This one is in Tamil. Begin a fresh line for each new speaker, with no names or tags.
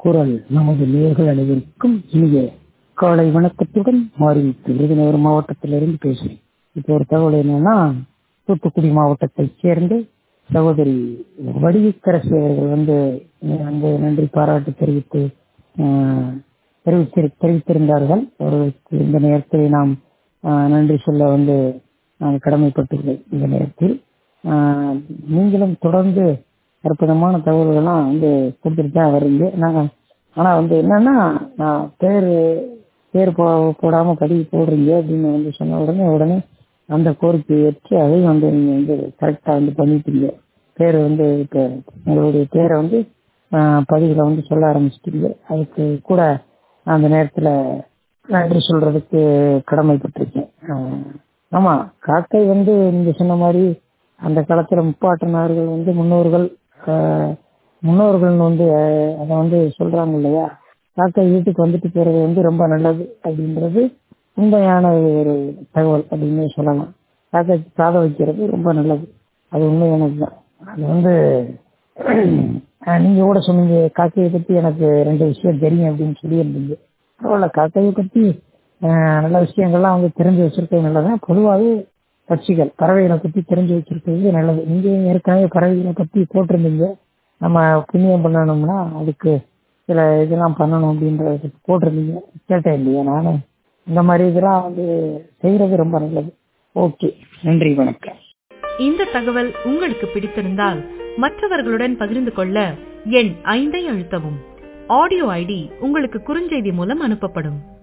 குரல் நமது நேர்கள் அனைவருக்கும் இனிய காலை வணக்கத்துடன் மாறிவிட்டு விருதுநகர் மாவட்டத்திலிருந்து பேசுகிறேன் இப்போ ஒரு தகவல் என்னன்னா தூத்துக்குடி மாவட்டத்தைச் சேர்ந்து சகோதரி வடிவுக்கரசு அவர்கள் வந்து வந்து நன்றி பாராட்டு தெரிவித்து ஆஹ், தெரிவித்திரு தெரிவித்திருந்தார்கள் அவர்களுக்கு இந்த நேரத்தில் நாம் ஆஹ், நன்றி சொல்ல வந்து நான் கடமைப்பட்டுள்ளேன் இந்த நேரத்தில் ஆஹ், நீங்களும் தொடர்ந்து அற்புதமான தகவல்கள்லாம் வந்து கொடுத்துட்டு தான் வரீங்க நாங்கள் ஆனால் வந்து என்னன்னா நான் பேர் பேர் போ போடாம பதிவு போடுறீங்க அப்படின்னு வந்து சொன்ன உடனே உடனே அந்த கோரிக்கையை ஏற்று அதையும் வந்து நீங்க வந்து கரெக்டா வந்து பண்ணிட்டீங்க பேர் வந்து இப்போ உங்களுடைய பேரை வந்து ஆஹ், பதிவுல வந்து சொல்ல ஆரம்பிச்சிட்டீங்க அதுக்கு கூட நான் அந்த நேரத்துல நன்றி சொல்றதுக்கு கடமைப்பட்டிருக்கேன் ஆஹ், ஆமா காக்கை வந்து நீங்க சொன்ன மாதிரி அந்த காலத்துல முப்பாட்டனார்கள் வந்து முன்னோர்கள் ஆஹ், முன்னோர்கள் வந்து ஆஹ், அதை வந்து சொல்றாங்க இல்லையா காக்கை வீட்டுக்கு வந்துட்டு போறது வந்து ரொம்ப நல்லது அப்படின்றது உண்மையான ஒரு தகவல் அப்படின்னு சொல்லலாம் காக்கைக்கு சாத வைக்கிறது ரொம்ப நல்லது அது உண்மையானது தான் அது வந்து ஆஹ், நீங்க கூட சொன்னீங்க காக்கையை பத்தி எனக்கு ரெண்டு விஷயம் தெரியும் அப்படின்னு சொல்லியிருந்தீங்க பரவாயில்ல காக்கையை பத்தி ஆஹ், நல்ல விஷயங்கள்லாம் வந்து தெரிஞ்சு வச்சிருக்கிறது நல்லதான் பொதுவாகவே பட்சிகள் பறவைகளை பத்தி தெரிஞ்சு வச்சிருக்கிறது நல்லது நீங்க ஏற்கனவே பறவைகளை பத்தி போட்டிருந்தீங்க நம்ம புண்ணியம் பண்ணணும்னா அதுக்கு சில இதெல்லாம் பண்ணணும் அப்படின்றத போட்டிருந்தீங்க கேட்டேன் இல்லையா நானும் இந்த மாதிரி இதெல்லாம் வந்து செய்யறது ரொம்ப நல்லது ஓகே நன்றி வணக்கம்
இந்த தகவல் உங்களுக்கு பிடித்திருந்தால் மற்றவர்களுடன் பகிர்ந்து கொள்ள எண் ஐந்தை அழுத்தவும் ஆடியோ ஐடி உங்களுக்கு குறுஞ்செய்தி மூலம் அனுப்பப்படும்